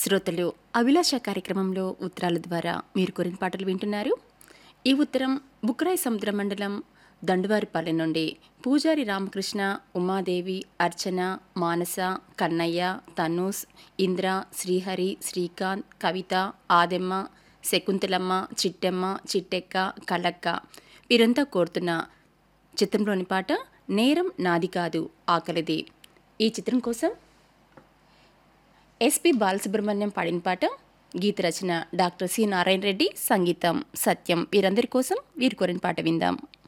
శ్రోతలు అభిలాష కార్యక్రమంలో ఉత్తరాల ద్వారా మీరు కోరిన పాటలు వింటున్నారు ఈ ఉత్తరం బుక్రాయి సముద్ర మండలం దండువారిపల్లె నుండి పూజారి రామకృష్ణ ఉమాదేవి అర్చన మానస కన్నయ్య తనూస్ ఇంద్ర శ్రీహరి శ్రీకాంత్ కవిత ఆదెమ్మ శకుంతలమ్మ చిట్టెమ్మ చిట్టెక్క కలక్క వీరంతా కోరుతున్న చిత్రంలోని పాట నేరం నాది కాదు ఆకలిది ఈ చిత్రం కోసం ఎస్పి బాలసుబ్రహ్మణ్యం పాడిన పాట గీత రచన డాక్టర్ సి నారాయణ రెడ్డి సంగీతం సత్యం వీరందరి కోసం వీరు కోరిన పాట విందాం